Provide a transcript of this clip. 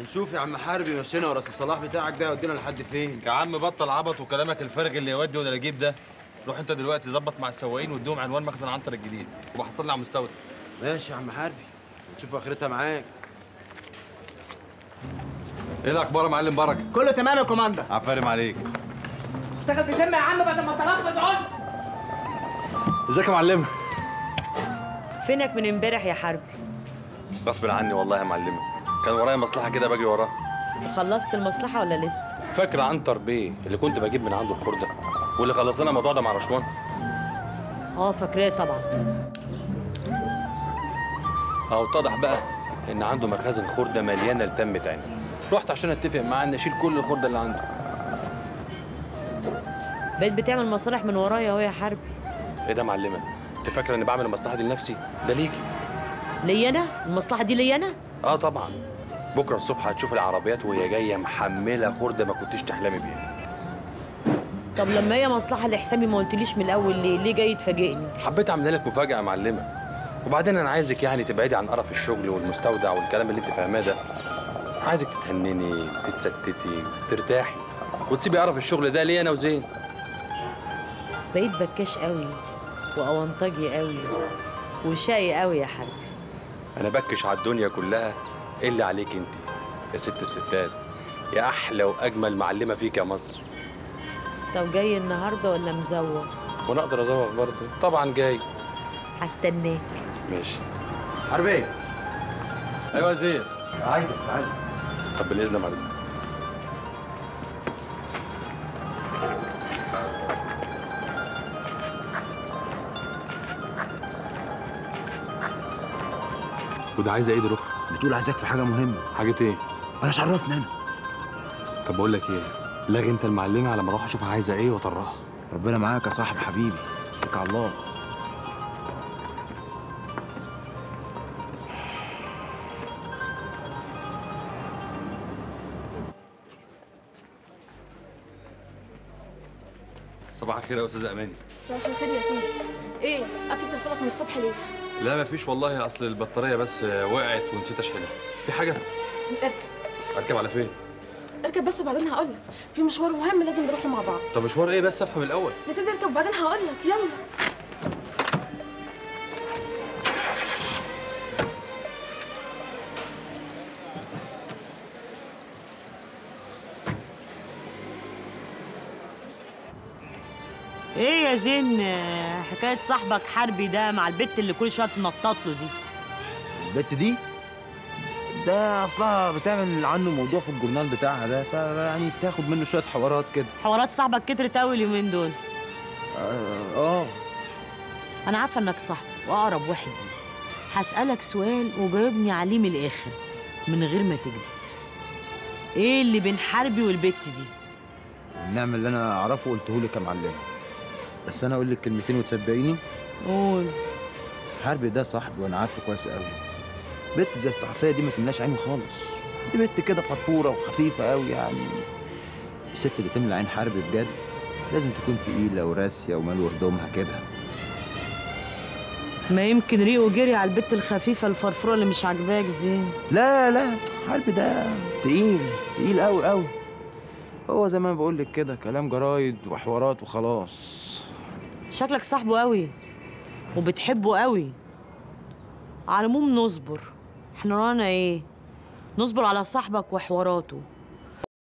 هنشوف يا عم حربي مشينا ورا الصلاح بتاعك ده يودينا لحد فين يا عم بطل عبط وكلامك الفارغ اللي يودي ولا يجيب ده روح انت دلوقتي ظبط مع السواقين واديهم عنوان مخزن عنتر الجديد وبحصلني على مستودع ماشي يا عم حربي نشوف اخرتها معاك ايه الاخبار يا معلم بركه كله تمام يا كوماندا عفارم عليك اشتغل في سم يا عم بدل ما تلخبط عن ازيك يا معلم فينك من امبارح يا حربي غصب عني والله يا معلمه كان ورايا مصلحه كده باجي وراها خلصت المصلحة ولا لسه؟ فاكر عنتر بيه اللي كنت بجيب من عنده الخرده واللي خلص لنا الموضوع ده مع رشوان اه فاكراه طبعا اهو اتضح بقى ان عنده مخازن خرده مليانه لتم تاني رحت عشان اتفق معاه ان اشيل كل الخرده اللي عنده بقيت بتعمل مصالح من ورايا اهو يا حربي ايه ده يا معلمه انت فاكره اني بعمل المصلحه دي لنفسي ده ليكي ليا انا؟ المصلحة دي ليا انا؟ اه طبعا بكره الصبح هتشوف العربيات وهي جايه محمله خرده ما كنتش تحلمي بيها طب لما هي مصلحة لحسابي ما قلتليش من الاول ليه؟ ليه جاي تفاجئني؟ حبيت اعمل لك مفاجاه يا معلمه وبعدين انا عايزك يعني تبعدي عن قرف الشغل والمستودع والكلام اللي انت فاهماه ده عايزك تتهنني تتستتي ترتاحي وتسيبي قرف الشغل ده ليه انا وزين بقيت بكاش قوي واونطجي قوي وشقي قوي يا حربي انا بكش على الدنيا كلها الا عليك انت يا ست الستات يا احلى واجمل معلمه فيك يا مصر طب جاي النهارده ولا مزوق؟ وانا اقدر ازوق برضه طبعا جاي هستناك ماشي حربي ايوه يا زين عايزك عايزك طب بالاذن يا معلم وده عايزه ايه دي رخ بتقول عايزك في حاجه مهمه حاجه ايه انا مش عرفني انا طب بقول لك ايه لغي انت المعلمه على ما اروح اشوف عايزه ايه واطرها ربنا معاك يا صاحب حبيبي اتكل على الله صباح الخير يا استاذه اماني صباح الخير يا سيدي ايه قفلت تليفونك من الصبح ليه لا مفيش والله اصل البطاريه بس وقعت ونسيت اشحنها في حاجه اركب اركب على فين اركب بس وبعدين هقول لك في مشوار مهم لازم نروحه مع بعض طب مشوار ايه بس افهم الاول يا سيدي اركب وبعدين هقول لك يلا ايه يا زين آه، حكاية صاحبك حربي ده مع البت اللي كل شوية تنطط له دي البت دي ده اصلها بتعمل عنه موضوع في الجورنال بتاعها ده فيعني بتاخد منه شويه حوارات كده حوارات صاحبك كترت قوي اليومين دول اه, آه. انا عارفه انك صاحبي واقرب واحد لي هسالك سؤال وجاوبني عليه من الاخر من غير ما تكذب ايه اللي بين حربي والبت دي النعم اللي انا اعرفه قلته لك يا معلم بس انا اقول لك كلمتين وتصدقيني قول حربي ده صاحبي وانا عارفه كويس قوي بنت زي الصحفيه دي ما تملاش عيني خالص دي بنت كده فرفوره وخفيفه قوي يعني الست اللي تملى عين حربي بجد لازم تكون تقيله وراسيه ومال هدومها كده ما يمكن ريقه جري على البت الخفيفه الفرفوره اللي مش عاجباك دي لا لا حربي ده تقيل تقيل قوي قوي هو زي ما بقول لك كده كلام جرايد وحوارات وخلاص شكلك صاحبه قوي وبتحبه قوي على العموم نصبر احنا ورانا ايه نصبر على صاحبك وحواراته